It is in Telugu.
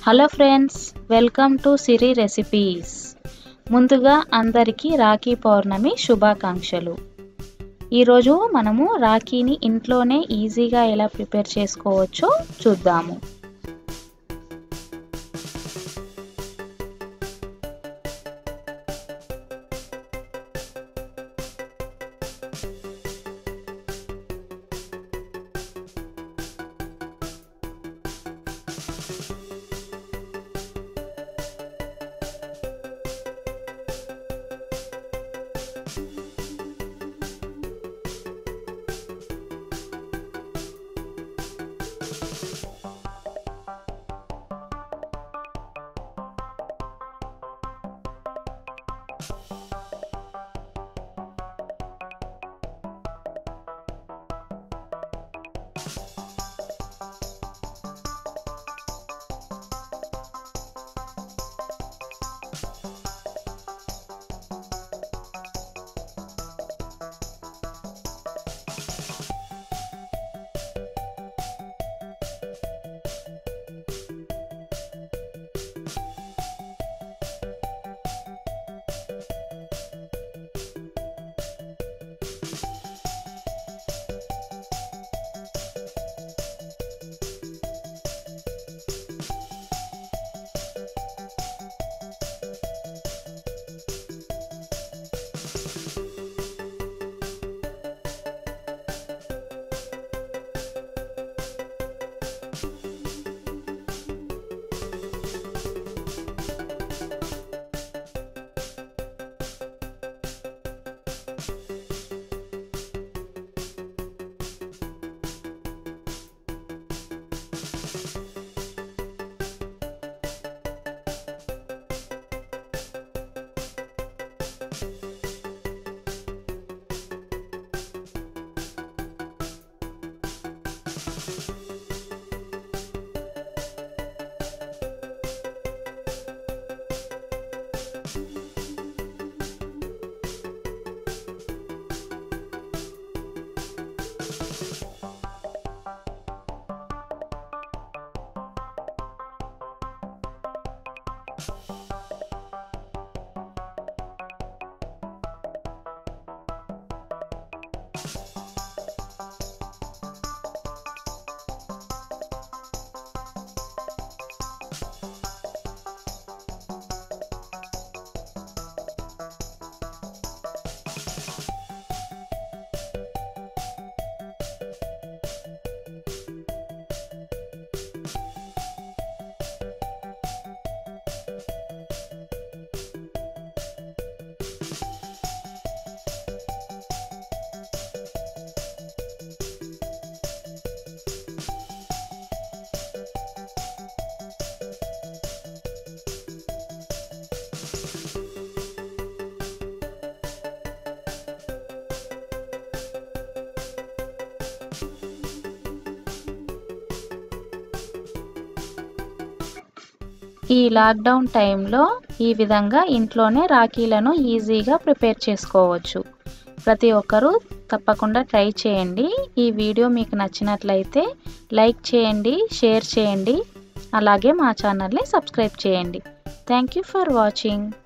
hello friends welcome to Siri recipes ముందుగా అందరికీ రాఖీ పౌర్ణమి శుభాకాంక్షలు ఈరోజు మనము రాఖీని ఇంట్లోనే ఈజీగా ఎలా ప్రిపేర్ చేసుకోవచ్చో చూద్దాము ఈ లాక్డౌన్ టైంలో ఈ విధంగా ఇంట్లోనే రాఖీలను ఈజీగా ప్రిపేర్ చేసుకోవచ్చు ప్రతి ఒక్కరూ తప్పకుండా ట్రై చేయండి ఈ వీడియో మీకు నచ్చినట్లయితే లైక్ చేయండి షేర్ చేయండి అలాగే మా ఛానల్ని సబ్స్క్రైబ్ చేయండి థ్యాంక్ యూ ఫర్ వాచింగ్